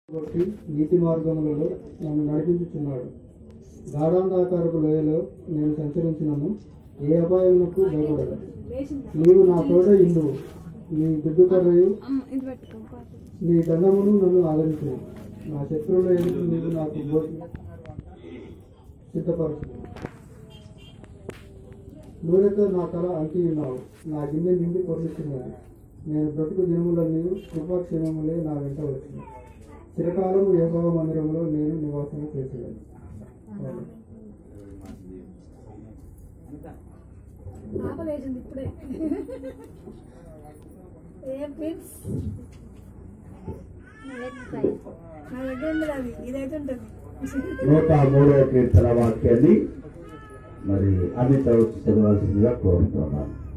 కాబట్టి నీతి మార్గములలో నన్ను నడిపించుచున్నాడు గాఢాంధాకారపు లోయలో నేను సంచరించినను ఏ అపాయమునకు భయపడదు నీవు నా తోడ ఇందువు నీ దుడ్డు కర్రయు ఇది పెట్టుకో నీ దండమును నన్ను ఆదరించు నా శత్రువుల ఎదుటి నీవు నాకు బో- సిద్ధపరచు నూనెతో నా తల అంకి ఉన్నావు నా గిన్నె నిండి పొరులుతున్నది నేను బ్రతుకు దినములన్నీ కృపాక్షేమములే నా వెంట వచ్చింది చిరకాలము యెహోవా మందిరంలో నేను నివాసం చేసేదాన్ని ఆపలేసింది ఇప్పుడే ఏం పిన్స్ నా దగ్గర ఉండదు అది ఇదైతే ఉంటుంది నూట మూడవ కీర్తన వాక్యాన్ని మరి అన్ని తరగతి చదవాల్సిందిగా కోరుతున్నాను